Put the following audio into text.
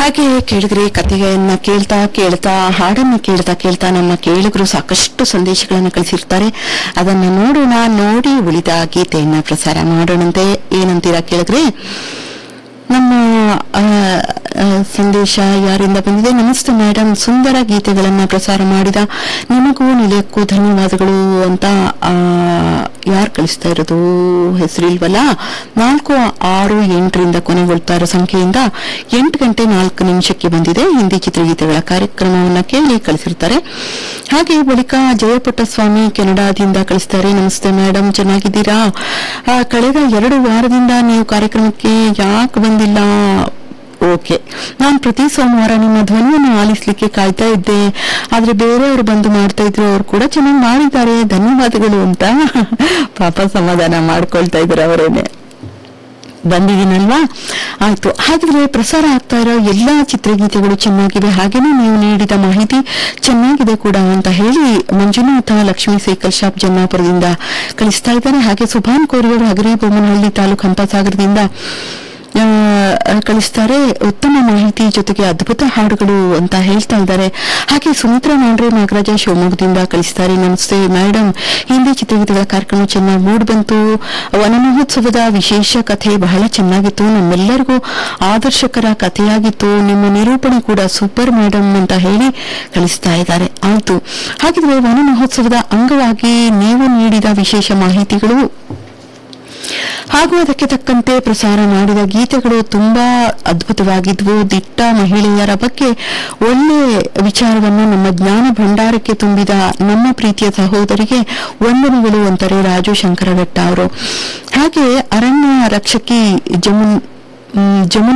ಹಾಗೆ ಕೇಳಿದ್ರೆ ಕಥೆಯನ್ನ ಕೇಳ್ತಾ ಕೇಳ್ತಾ ಹಾಡನ್ನ ಕೇಳ್ತಾ ಕೇಳ್ತಾ ನಮ್ಮ ಕೇಳಿಗರು ಸಾಕಷ್ಟು ಸಂದೇಶಗಳನ್ನು ಕಳಿಸಿರ್ತಾರೆ ಅದನ್ನ ನೋಡೋಣ ನೋಡಿ ಉಳಿದ ಗೀತೆಯನ್ನ ಪ್ರಸಾರ ಮಾಡೋಣಂತೆ ಏನಂತೀರಾ ಕೇಳಿದ್ರೆ ನಮ್ಮ ಆ, ಆ, ಸಂದೇಶ ಯಾರಿಂದ ಬಂದಿದೆ ನಮಸ್ತೆ ಮೇಡಮ್ ಸುಂದರ ಗೀತೆಗಳನ್ನ ಪ್ರಸಾರ ಮಾಡಿದ ನಿಮಗೂ ನಿಲಯಕ್ಕೂ ಧನ್ಯವಾದಗಳು ಅಂತ ಯಾರು ಕಳಿಸ್ತಾ ಇರೋದು ಹೆಸರಿಲ್ವಲ್ಲ ನಾಲ್ಕು ಆರು ಎಂಟರಿಂದ ಕೊನೆಗೊಳ್ತಾ ಇರೋ ಸಂಖ್ಯೆಯಿಂದ ಎಂಟು ಗಂಟೆ ನಾಲ್ಕು ನಿಮಿಷಕ್ಕೆ ಬಂದಿದೆ ಹಿಂದಿ ಚಿತ್ರಗೀತೆಗಳ ಕಾರ್ಯಕ್ರಮವನ್ನ ಕೇಳಿ ಕಳಿಸಿರ್ತಾರೆ ಹಾಗೆ ಬಳಿಕ ಜಯಪುಟ್ಟಸ್ವಾಮಿ ಕೆನಡಾದಿಂದ ಕಳಿಸ್ತಾರೆ ನಮಸ್ತೆ ಮೇಡಮ್ ಚೆನ್ನಾಗಿದ್ದೀರಾ ಆ, ಕಳೆದ ಎರಡು ವಾರದಿಂದ ನೀವು ಕಾರ್ಯಕ್ರಮಕ್ಕೆ ಯಾಕೆ ಬಂದಿಲ್ಲ ಓಕೆ ನಾನು ಪ್ರತಿ ಸೋಮವಾರ ನಿಮ್ಮ ಧ್ವನಿಯನ್ನು ಆಲಿಸ್ಲಿಕ್ಕೆ ಕಾಯ್ತಾ ಇದ್ದೆ ಆದ್ರೆ ಬೇರೆಯವರು ಬಂದು ಮಾಡ್ತಾ ಇದ್ರು ಅವ್ರು ಕೂಡ ಚೆನ್ನಾಗಿ ಮಾಡಿದ್ದಾರೆ ಧನ್ಯವಾದಗಳು ಅಂತ ಪಾಪ ಸಮಾಧಾನ ಮಾಡ್ಕೊಳ್ತಾ ಇದ್ರು ಅವರೇನೆ ಬಂದಿದ್ದೀನಲ್ವಾ ಆಯ್ತು ಹಾಗಿದ್ರೆ ಪ್ರಸಾರ ಆಗ್ತಾ ಇರೋ ಎಲ್ಲಾ ಚಿತ್ರಗೀತೆಗಳು ಚೆನ್ನಾಗಿವೆ ಹಾಗೇನೆ ನೀವು ನೀಡಿದ ಮಾಹಿತಿ ಚೆನ್ನಾಗಿದೆ ಕೂಡ ಅಂತ ಹೇಳಿ ಮಂಜುನಾಥ ಲಕ್ಷ್ಮೀ ಸೈಕಲ್ ಶಾಪ್ ಜನ್ನಾಪುರದಿಂದ ಕಳಿಸ್ತಾ ಇದ್ದಾರೆ ಹಾಗೆ ಸುಭಾನ್ ಕೋರಿಯವರು ಹಗರಿ ಬೊಮ್ಮನಹಳ್ಳಿ ತಾಲೂಕು ಹಂಪಸಾಗರದಿಂದ ಆ, ಕಳಿಸ್ತಾರೆ ಉತ್ತಮ ಮಾಹಿತಿ ಜೊತೆಗೆ ಅದ್ಭುತ ಹಾಡುಗಳು ಅಂತ ಹೇಳ್ತಾ ಇದ್ದಾರೆ ಹಾಗೆ ಸುಮಿತ್ರಾ ಮಾಂಡ್ರೆ ನಾಗರಾಜ ಶಿವಮೊಗ್ಗದಿಂದ ಕಳಿಸ್ತಾರೆ ನಮಸ್ತೆ ಮೇಡಮ್ ಹಿಂದಿ ಚಿತ್ರಗೀತೆಗಳ ಕಾರ್ಯಕ್ರಮ ಚೆನ್ನಾಗಿ ಮೂಡ್ ಬಂತು ವನ ಮಹೋತ್ಸವದ ವಿಶೇಷ ಕಥೆ ಬಹಳ ಚೆನ್ನಾಗಿತ್ತು ನಮ್ಮೆಲ್ಲರಿಗೂ ಆದರ್ಶಕರ ಕಥೆಯಾಗಿತ್ತು ನಿಮ್ಮ ನಿರೂಪಣೆ ಕೂಡ ಸೂಪರ್ ಮೇಡಮ್ ಅಂತ ಹೇಳಿ ಕಳಿಸ್ತಾ ಇದ್ದಾರೆ ಆಯ್ತು ಹಾಗಿದ್ರೆ ವನ ಮಹೋತ್ಸವದ ಅಂಗವಾಗಿ ನೀವು ನೀಡಿದ ವಿಶೇಷ ಮಾಹಿತಿಗಳು ಹಾಗೂ ಅದಕ್ಕೆ ತಕ್ಕಂತೆ ಪ್ರಸಾರ ಮಾಡಿದ ಗೀತೆಗಳು ತುಂಬಾ ಅದ್ಭುತವಾಗಿದ್ವು ದಿಟ್ಟ ಮಹಿಳೆಯರ ಬಗ್ಗೆ ಒಳ್ಳೆ ವಿಚಾರವನ್ನು ನಮ್ಮ ಜ್ಞಾನ ಭಂಡಾರಕ್ಕೆ ತುಂಬಿದ ನಮ್ಮ ಪ್ರೀತಿಯ ಸಹೋದರಿಗೆ ವಂದನೆಗಳು ಅಂತಾರೆ ರಾಜು ಶಂಕರಘಟ್ಟ ಅವರು ಹಾಗೆ ಅರಣ್ಯ ರಕ್ಷಕಿ ಜಮುನ್ ಮ್, ಜಮುನಾ